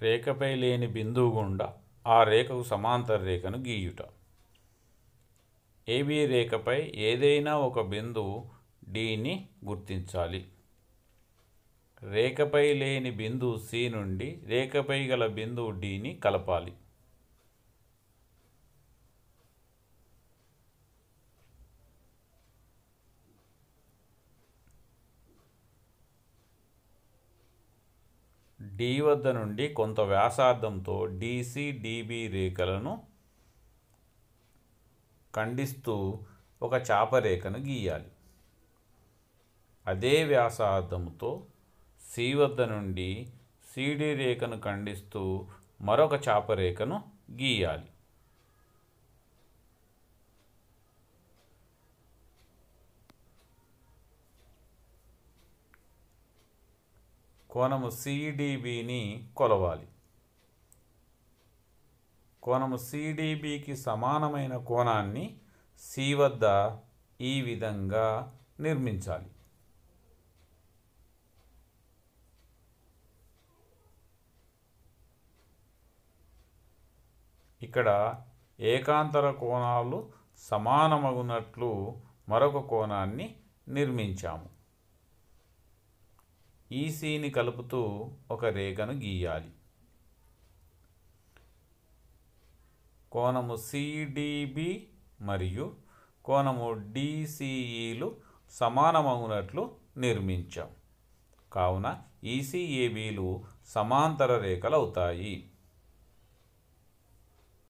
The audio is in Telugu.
రేఖపై లేని బిందువు గుండా ఆ రేఖకు సమాంతర రేఖను గీయుట ఏబీ రేఖపై ఏదైనా ఒక బిందువు డిని గుర్తించాలి రేఖపై లేని బిందువు సి నుండి రేఖపై గల బిందువు డిని కలపాలి డి వద్ద నుండి కొంత వ్యాసార్థంతో డిసి డిబి రేఖలను ఖండిస్తూ ఒక చాపరేఖను గీయాలి అదే వ్యాసార్థంతో సి వద్ద నుండి సిడి రేఖను ఖండిస్తూ మరొక చాపరేఖను గీయాలి కోణము సిడిబిని కొలవాలి కోణము సిడిబికి సమానమైన కోణాన్ని సి వద్ద ఈ విధంగా నిర్మించాలి ఇక్కడ ఏకాంతర కోణాలు సమానమగునట్లు మరొక కోణాన్ని నిర్మించాము ఈసీని కలుపుతూ ఒక రేఖను గీయాలి కోణము సిడిబి మరియు కోణము డిసిఈలు సమానమగునట్లు నిర్మించాం కావున ఈసీఏబీలు సమాంతర రేఖలు అవుతాయి